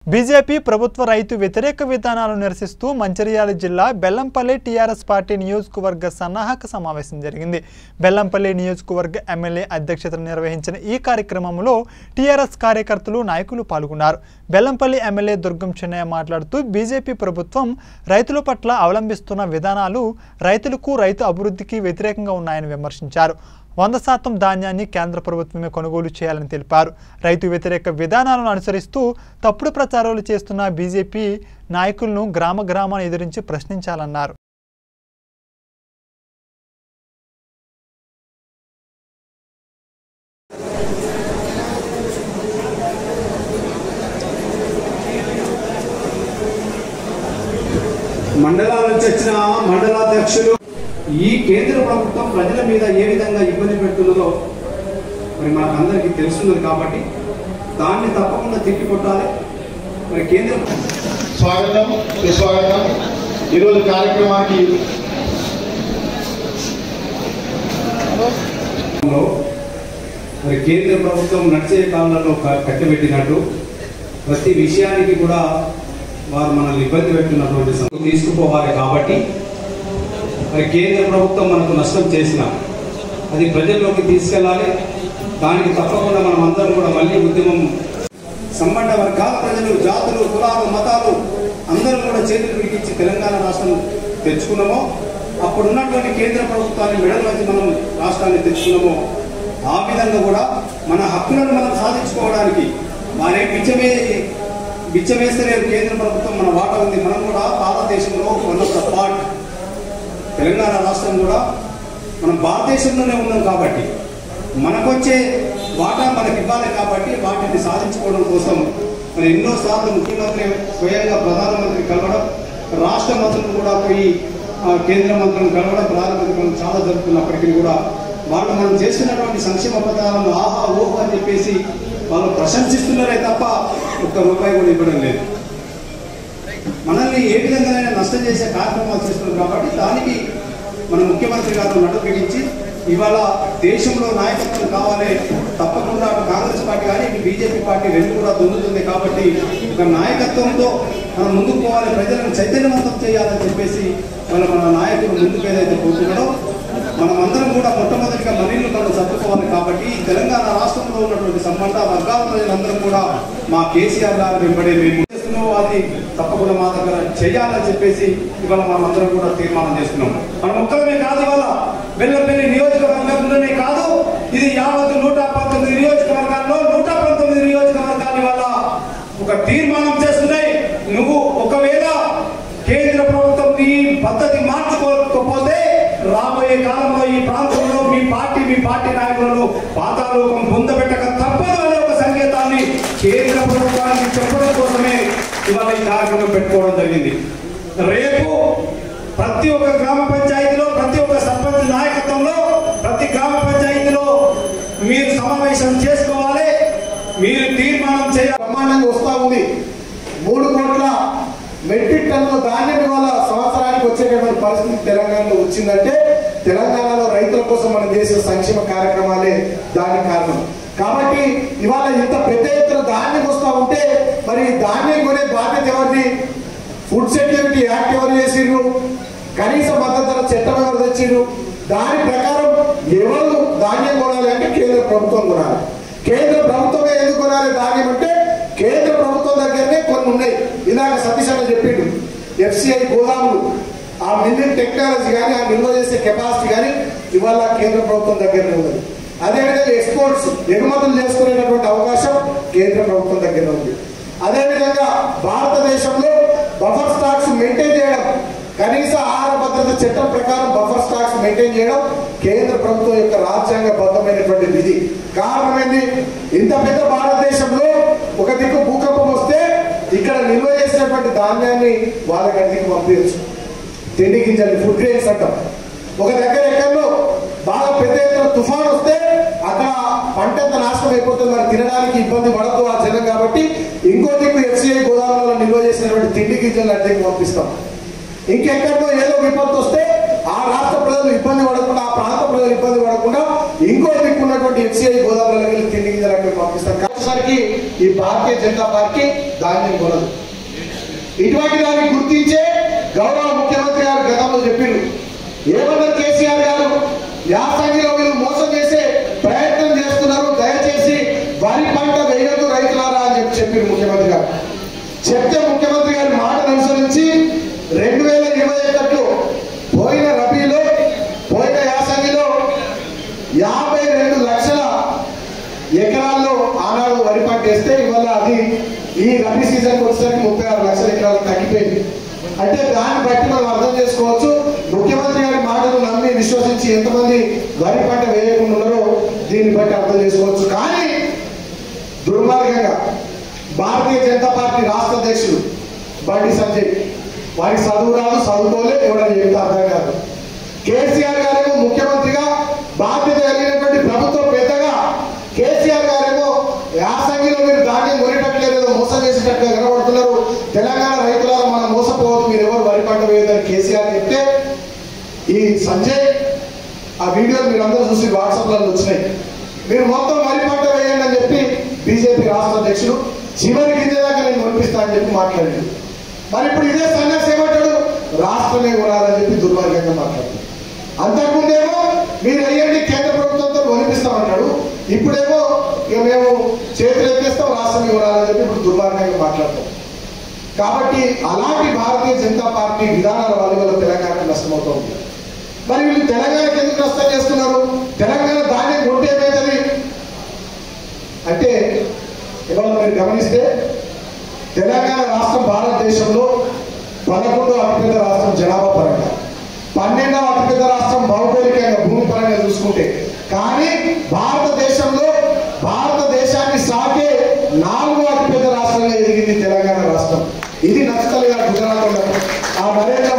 BJP ప్రభుత్వ రైతు వ్యతిరేక విధానాలను నిరసిస్తూ మంచిర్యాల జిల్లా బెల్లంపల్లి టీఆర్ఎస్ పార్టీ నియోజకవర్గ సన్నాహక సమావేశం జరిగింది బెల్లంపల్లి నియోజకవర్గ ఎమ్మెల్యే అధ్యక్షతన నిర్వహించిన ఈ కార్యక్రమంలో టీఆర్ఎస్ కార్యకర్తలు నాయకులు పాల్గొన్నారు బెల్లంపల్లి ఎమ్మెల్యే దుర్గం చెన్నయ్య మాట్లాడుతూ బీజేపీ ప్రభుత్వం రైతుల పట్ల అవలంబిస్తున్న విధానాలు రైతులకు రైతు అభివృద్ధికి వ్యతిరేకంగా ఉన్నాయని విమర్శించారు వంద శాతం ధాన్యాన్ని కేంద్ర ప్రభుత్వమే కొనుగోలు చేయాలని తెలిపారు రైతు వ్యతిరేక విధానాలను అనుసరిస్తూ తప్పుడు ప్రచారాలు చేస్తున్న బీజేపీ నాయకులను గ్రామ గ్రామాన్ని ఎదిరించి ప్రశ్నించాలన్నారు మండలాల నుంచి వచ్చిన మండలాధ్యక్షులు ఈ కేంద్ర ప్రభుత్వం ప్రజల మీద ఏ విధంగా ఇబ్బంది పెడుతున్నదో మరి మనకు అందరికీ తెలుస్తున్నది కాబట్టి దాన్ని తప్పకుండా తిప్పి కొట్టాలి మరి కేంద్ర స్వాగతం సుస్వాగతం ఈరోజు కార్యక్రమానికి లో మరి కేంద్ర ప్రభుత్వం నడిచే కాలంలో క- కట్టబెట్టినట్టు ప్రతి విషయానికి కూడా వారు మనల్ని ఇబ్బంది పెడుతున్నటువంటి సం- తీసుకుపోవాలి కాబట్టి మరి కేంద్ర ప్రభుత్వం మనకు నష్టం చేసిన అది ప్రజల్లోకి తీసుకెళ్ళాలి దానికి తప్పకుండా మనం అందరం కూడా మళ్ళీ ఉద్యమం సంబంధ వర్గాల ప్రజలు జాతులు కులాలు మతాలు అందరూ కూడా చేతులు విడిపించి తెలంగాణ రాష్ట్రం తెచ్చుకున్నామో అప్పుడు ఉన్నటువంటి కేంద్ర ప్రభుత్వాన్ని మెడల్ వచ్చి మనం రాష్ట్రాన్ని తెచ్చుకున్నామో ఆ విధంగా కూడా మన హక్కులను మనం సాధించుకోవడానికి వారే బిచ్చమే బిచ్చమేస్తలేరు కేంద్ర ప్రభుత్వం మన వాటా ఉంది మనం కూడా భారతదేశంలో one of the part Telangana రాష్ట్రం కూడా మనం భారతదేశంలోనే ఉన్నాం కాబట్టి మనకొచ్చే వాటా మనకి ఇవ్వాలి కాబట్టి వాటిని సాధించుకోవడం కోసం మరి ఎన్నోసార్లు ముఖ్యమంత్రి స్వయంగా ప్రధానమంత్రి కలవడం రాష్ట్ర మంత్రులు కూడా పోయి ఆ, కేంద్ర మంత్రులను కలవడం ప్రధానమంత్రి కలవడం చాలా జరుగుతున్నప్పటికీ కూడా వాళ్ళు మనం చేస్తున్నటువంటి సంక్షేమ పథకాలను ఆహా ఓహో అని చెప్పేసి వాళ్ళు ప్రశంసిస్తున్నారే తప్ప ఒక్క రూపాయి కూడా ఇవ్వడం లేదు మనల్ని ఏ విధంగానైనా నష్టం చేసే కార్యక్రమాలు చేస్తున్నారు కాబట్టి దానికి మన ముఖ్యమంత్రి గారు నడుపు బిగించి ఇవాళ దేశంలో నాయకత్వం కావాలి తప్పకుండా అటు కాంగ్రెస్ పార్టీ కానీ ఇటు బీజేపీ పార్టీ రెండు కూడా దున్నుతుంది కాబట్టి ఒక నాయకత్వంతో మనం ముందుకు పోవాలి ప్రజలను చైతన్యవంతం చేయాలని చెప్పేసి వాళ్ళ మన నాయకుడు ముందుకు ఏదైతే పోతున్నాడో మనం అందరం కూడా మొట్టమొదటిగా మనీళ్ళు మనం సర్దుకోవాలి కాబట్టి ఈ తెలంగాణ రాష్ట్రంలో ఉన్నటువంటి సంబంధ వర్గాల ప్రజలందరం కూడా మా కేసీఆర్ గారు వెంబడే మేము చేస్తున్నామో అది తప్పకుండా మా దగ్గర చేయాలని చెప్పేసి ఇవాళ మనం అందరం కూడా తీర్మానం చేస్తున్నాం మనం ఒక్కరమే కాదు ఇవాళ బెల్లంపల్లి నియోజకవర్గంలోనే కాదు ఇది యావత్ నూట పంతొమ్మిది నియోజకవర్గాల్లో నూట పంతొమ్మిది నియోజకవర్గాల వల్ల ఒక తీర్మానం చేస్తున్నాయి నువ్వు ఒకవేళ కేంద్ర ప్రభుత్వం నీ పద్ధతి మార్చుకోకపోతే రాబోయే కాలంలో ఈ ప్రాంతంలో మీ పార్టీ మీ పార్టీ నాయకులను పాతాలోకం పొందబెట్టక తప్పదు అనే ఒక సంకేతాన్ని కేంద్ర ప్రభుత్వానికి చెప్పడం కోసమే ఇవాళ ఈ కార్యక్రమం పెట్టుకోవడం జరిగింది రేపు ప్రతి ఒక్క గ్రామ పంచాయతీలో ప్రతి ఒక్క సర్పంచ్ నాయకత్వంలో ప్రతి గ్రామ పంచాయతీలో మీరు సమావేశం చేసుకోవాలి మీరు తీర్మానం చేయాలి బ్రహ్మాండంగా వస్తా ఉంది మూడు కోట్ల మెట్రిక్ టన్నుల ధాన్యం ఇవాళ సంవత్సరానికి వచ్చేటటువంటి పరిస్థితి తెలంగాణలో వచ్చిందంటే తెలంగాణలో రైతుల కోసం మనం చేసే సంక్షేమ కార్యక్రమాలే దానికి కారణం కాబట్టి ఇవాళ ఇంత పెద్ద ఎత్తున ధాన్యం వస్తా ఉంటే మరి ధాన్యం కొనే బాధ్యత ఎవరిది ఫుడ్ సెక్యూరిటీ యాక్ట్ ఎవరు చేసిండ్రు కనీస మద్దతు ధర చట్టం ఎవరు తెచ్చిండ్రు దాని ప్రకారం ఎవరు ధాన్యం కొనాలి అంటే కేంద్ర ప్రభుత్వం కొనాలి కేంద్ర ప్రభుత్వమే ఎందుకు కొనాలి ధాన్యం అంటే కేంద్ర ప్రభుత్వం దగ్గరనే కొన్ని ఉన్నాయి ఇందాక సతీష్ అన్న చెప్పిండు ఎఫ్సిఐ గోదాములు ఆ మిల్లింగ్ టెక్నాలజీ కానీ ఆ నిల్వ చేసే కెపాసిటీ కానీ ఇవాళ కేంద్ర ప్రభుత్వం దగ్గరనే ఉన్నది అదేవిధంగా ఎక్స్పోర్ట్స్ ఎగుమతులు చేసుకునేటటువంటి అవకాశం కేంద్ర ప్రభుత్వం దగ్గర ఉంది అదేవిధంగా భారతదేశంలో బఫర్ స్టాక్స్ మెయింటైన్ చేయడం కనీస ఆహార భద్రత చట్టం ప్రకారం బఫర్ స్టాక్స్ మెయింటైన్ చేయడం కేంద్ర ప్రభుత్వం యొక్క రాజ్యాంగబద్ధమైనటువంటి విధి కారణం ఏంది ఇంత పెద్ద భారతదేశంలో ఒక దిక్కు భూకంపం వస్తే ఇక్కడ నిల్వ చేసినటువంటి ధాన్యాన్ని వాళ్ళ గడికి పంపించచ్చు తిండి గింజలు ఫుడ్ గ్రెయిన్స్ అంటాం ఒక దగ్గర ఎక్కడో బాగా పెద్ద ఎత్తున తుఫాన్ వస్తే అక్కడ పంట అంతా నాశనం అయిపోతుంది మరి తినడానికి ఇబ్బంది పడదు ఆ జనం కాబట్టి ఇంకో దిక్కు ఎఫ్సిఐ గోదాములలో నిల్వ చేసినటువంటి తిండి గింజలు అద్దెకి పంపిస్తాం ఇంకెక్కడో ఏదో విపత్తు వస్తే ఆ రాష్ట్ర ప్రజలు ఇబ్బంది పడకుండా ఆ ప్రాంత ప్రజలు ఇబ్బంది పడకుండా ఇంకో దిక్కు ఉన్నటువంటి ఎఫ్సిఐ గోదాములకు వెళ్ళి తిండి గింజలు అక్కడికి పంపిస్తాం వచ్చేసరికి ఈ భారతీయ జనతా పార్టీ ధాన్యం కొనదు ఇటువంటి దాన్ని గుర్తించే గౌరవ ముఖ్యమంత్రి గారు గతంలో చెప్పిండు ఏమన్నారు కేసీఆర్ గారు యాసంగిలో మీరు మోసం చేసే ప్రయత్నం చేస్తున్నారు దయచేసి వరి పంట వేయొద్దు రైతులారా అని చెప్పి చెప్పిండు ముఖ్యమంత్రి గారు చెప్తే ముఖ్యమంత్రి గారి మాటను అనుసరించి రెండు వేల ఇరవై ఒకటిలో పోయిన రబీలో పోయిన యాసంగిలో యాభై రెండు లక్షల ఎకరాల్లో ఆనాడు వరి పంట వేస్తే ఇవాళ అది ఈ రబీ సీజన్ వచ్చేసరికి ముప్పై ఆరు లక్షల ఎకరాలు తగ్గిపోయింది అంటే దాన్ని బట్టి మనం అర్థం చేసుకోవచ్చు ముఖ్యమంత్రి గారి మాటను నమ్మి విశ్వసించి ఎంతమంది వరి పంట వేయకుండా ఉన్నారో దీన్ని బట్టి అర్థం చేసుకోవచ్చు కానీ దుర్మార్గంగా భారతీయ జనతా పార్టీ రాష్ట్ర అధ్యక్షుడు బండి సంజయ్ వారికి చదువు రాదు చదువుకోలే ఎవడని చెప్తే అర్థం కాదు కేసీఆర్ గారేమో ముఖ్యమంత్రిగా బాధ్యత కలిగినటువంటి ప్రభుత్వ పెద్దగా కేసీఆర్ గారేమో యాసంగిలో మీరు ధాన్యం కొనేటట్లేదు ఏదో మోసం చేసేటట్టుగా కనబడుతున్నారు తెలంగాణ రైతులారా మనం మోసపోవద్దు మీరు ఎవరు వరి పంట వేయదని కేసీఆర్ చెప్తే ఈ సంజయ్ ఆ వీడియోలు మీరు అందరూ చూసి వాట్సాప్లలో వచ్చినాయి మీరు మొత్తం వరి పంట వేయండి అని చెప్పి బీజేపీ రాష్ట్ర అధ్యక్షుడు చివరి గింజ దాకా నేను కొనిపిస్తా అని చెప్పి మాట్లాడాడు మరి ఇప్పుడు ఇదే సన్యాసి ఏమంటాడు రాష్ట్రమే కొనాలని చెప్పి దుర్మార్గంగా మాట్లాడాడు అంతకుముందేమో మీరు వేయండి కేంద్ర ప్రభుత్వంతో కొనిపిస్తామంటాడు ఇప్పుడేమో ఇక మేము చేతులు ఎత్తేస్తాం రాష్ట్రం కొనాలని చెప్పి ఇప్పుడు దుర్మార్గంగా మాట్లాడతాం కాబట్టి అలాంటి భారతీయ జనతా పార్టీ విధానాల వల్ల వల్ల తెలంగాణ నష్టమవుతోంది మరి వీళ్ళు తెలంగాణకి ఎందుకు నష్టం చేస్తున్నారు తెలంగాణ ధాన్యం కొంటే ఏమైతుంది అంటే ఇవాళ మీరు గమనిస్తే తెలంగాణ రాష్ట్రం భారతదేశంలో పదకొండో అతిపెద్ద రాష్ట్రం జనాభా పరంగా పన్నెండవ అతిపెద్ద రాష్ట్రం భౌగోళికంగా భూమి పరంగా చూసుకుంటే కానీ భారతదేశంలో భారతదేశాన్ని సాగే నాలుగో అతిపెద్ద రాష్ట్రంగా ఎదిగింది తెలంగాణ రాష్ట్రం ఇది నచ్చుతలేదు గుజరాత్ వాళ్ళకు. ఆ నరేంద్ర